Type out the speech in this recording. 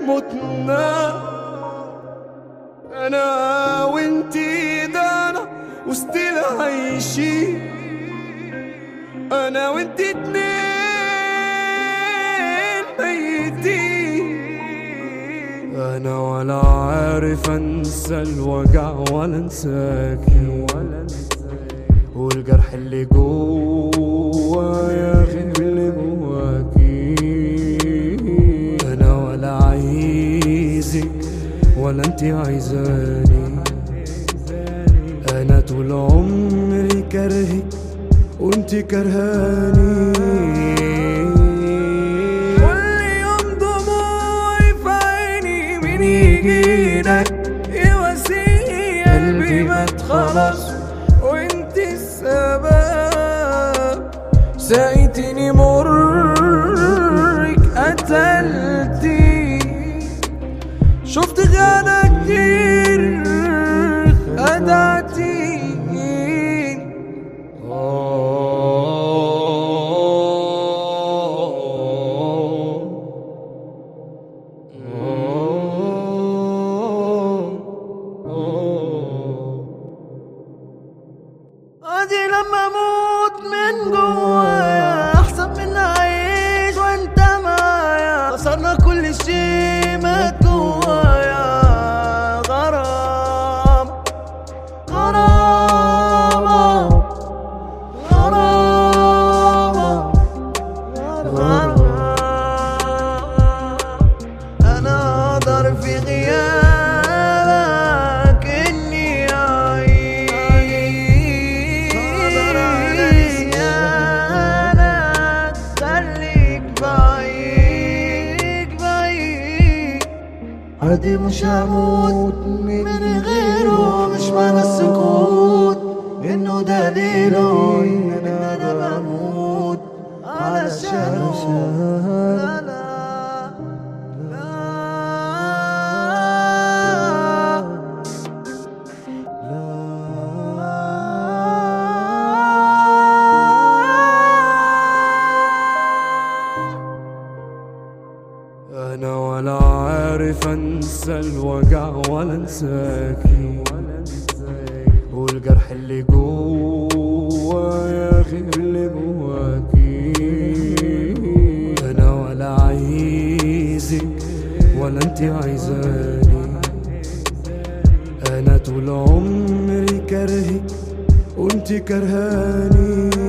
متنا انا وانتي دانا وستيل عايشين انا وانتي اتنين ميتين انا ولا عارف انسى الوجع ولا انساكي ولا والجرح اللي جوايا غير اللي جواكي انا ولا عايزك ولا انتي عايزاني انا طول عمري كرهك وانتي كرهاني كل يوم دموعي في عيني مين يجيلك يواسي قلبي مات خلاص وانت السبب سقيتني مرك قتلتي شفت غانا كتير خدعتي ادي لما اموت من جوايا احسن من اعيش وانت معايا خسرنا كل شيء مات جوايا غرام غرام غرام غرام انا اقدر في غيابك اني اعيش اقدر على نسيانك خليك بعيد بعيد عادي مش هموت من غيره مش معنى السكوت انه دليله ان انا بموت علشانه لا لا أنا ولا عارف أنسى الوجع ولا أنساكي والجرح اللي جوايا غير اللي جواكي أنا ولا عايزك ولا أنتي عايزاني أنا طول عمري كرهك وأنتي كرهاني